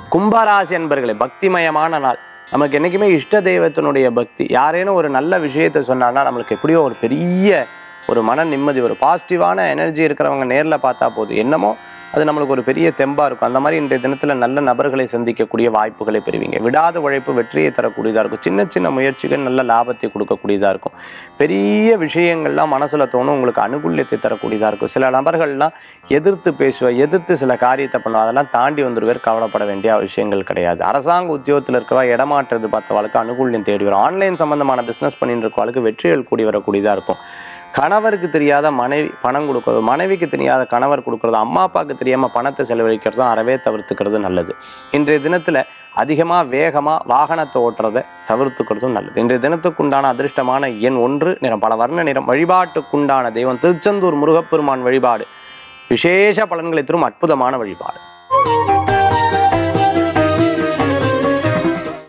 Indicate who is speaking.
Speaker 1: கும்பராசி அன்பர்களே பக்திமயமான நாள் நமக்கு என்றைக்குமே இஷ்ட தெய்வத்தினுடைய பக்தி யாரேனும் ஒரு நல்ல விஷயத்தை சொன்னான்னா நம்மளுக்கு எப்படியோ ஒரு பெரிய ஒரு மன நிம்மதி ஒரு பாசிட்டிவான எனர்ஜி இருக்கிறவங்க நேரில் பார்த்தா போதும் என்னமோ அது நம்மளுக்கு ஒரு பெரிய தெம்பா இருக்கும் அந்த மாதிரி இன்றைய தினத்துல நல்ல நபர்களை சந்திக்கக்கூடிய வாய்ப்புகளை பெறுவீங்க விடாத உழைப்பு வெற்றியை தரக்கூடியதா இருக்கும் சின்ன சின்ன முயற்சிகள் நல்ல லாபத்தை கொடுக்கக்கூடியதா இருக்கும் பெரிய விஷயங்கள்லாம் மனசுல தோணும் உங்களுக்கு அனுகூல்யத்தை தரக்கூடியதா இருக்கும் சில நபர்கள்லாம் எதிர்த்து பேசுவ எதிர்த்து சில காரியத்தை பண்ணுவா அதெல்லாம் தாண்டி வந்துருவேர் கவலைப்பட வேண்டிய விஷயங்கள் கிடையாது அரசாங்க உத்தியோகத்தில் இருக்கவா இடமாற்றுறது பார்த்தவளுக்கு அனுகூல்யம் தேடி வரும் ஆன்லைன் சம்பந்தமான பிசினஸ் பண்ணிட்டு இருக்கவளுக்கு வெற்றிகள் கூடி வரக்கூடியதா இருக்கும் கணவருக்கு தெரியாத மனைவி பணம் கொடுக்கறது மனைவிக்கு தெரியாத கணவர் கொடுக்கறது அம்மா அப்பாவுக்கு தெரியாமல் பணத்தை செலவழிக்கிறதும் அறவே தவிர்த்துக்கிறது நல்லது இன்றைய தினத்தில் அதிகமாக வேகமாக வாகனத்தை ஓட்டுறதை தவிர்த்துக்கிறதும் நல்லது இன்றைய தினத்துக்குண்டான அதிர்ஷ்டமான எண் ஒன்று நிறம் பல வர்ண நிறம் வழிபாட்டுக்குண்டான தெய்வம் திருச்செந்தூர் முருகப்பெருமான் வழிபாடு விசேஷ பலன்களை தரும் அற்புதமான வழிபாடு